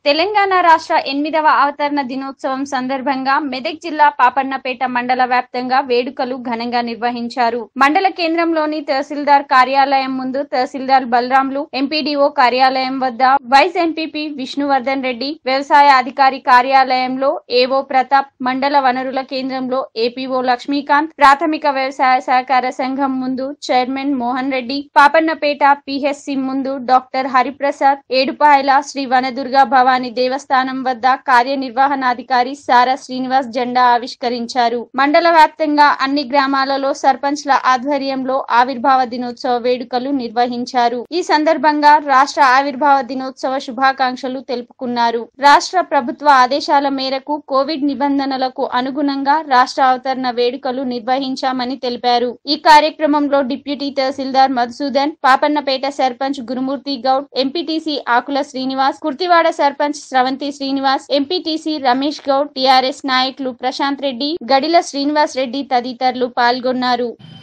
తెలంగాణ రాష్ట్ర ఎనిమిదవ అవతరణ దినోత్సవం సందర్భంగా మెదక్ జిల్లా పాపన్నపేట మండల వ్యాప్తంగా వేడుకలు ఘనంగా నిర్వహించారు మండల కేంద్రంలోని తహసీల్దార్ కార్యాలయం ముందు తహసీల్దార్ బలరాంలు ఎంపీడీఓ కార్యాలయం వద్ద వైస్ ఎంపీపీ విష్ణువర్ధన్ రెడ్డి వ్యవసాయ అధికారి కార్యాలయంలో ఏవో ప్రతాప్ మండల వనరుల కేంద్రంలో ఏపీఓ లక్ష్మీకాంత్ ప్రాథమిక వ్యవసాయ సహకార సంఘం ముందు చైర్మన్ మోహన్ రెడ్డి పాపన్నపేట పిహెచ్సి ముందు డాక్టర్ హరిప్రసాద్ ఏడుపాయల శ్రీ వనదుర్గ భవానీ దేవస్థానం వద్ద కార్యనిర్వహణాధికారి సారా శ్రీనివాస్ జెండా ఆవిష్కరించారు మండల వ్యాప్తంగా అన్ని గ్రామాలలో సర్పంచ్ల ఆధ్వర్యంలో ఆవిర్భావ దినోత్సవ వేడుకలు నిర్వహించారు ఈ సందర్భంగా రాష్ట్ర ఆవిర్భావ దినోత్సవ శుభాకాంక్షలు తెలుపుకున్నారు రాష్ట్ర ప్రభుత్వ ఆదేశాల మేరకు కోవిడ్ నిబంధనలకు అనుగుణంగా రాష్ట్ర అవతరణ వేడుకలు నిర్వహించామని తెలిపారు ఈ కార్యక్రమంలో deputy tahsildar Madhusudan Papannapet sarpanch Gurumurthy Goud MPTC Akula Srinivas Kurthiwada sarpanch Sravanthi Srinivas MPTC Ramesh Goud TRS నాయకులు ప్రశాంత్ రెడ్డి గడిల శ్రీనివాస్ రెడ్డి తదితరులు పాల్గొన్నారు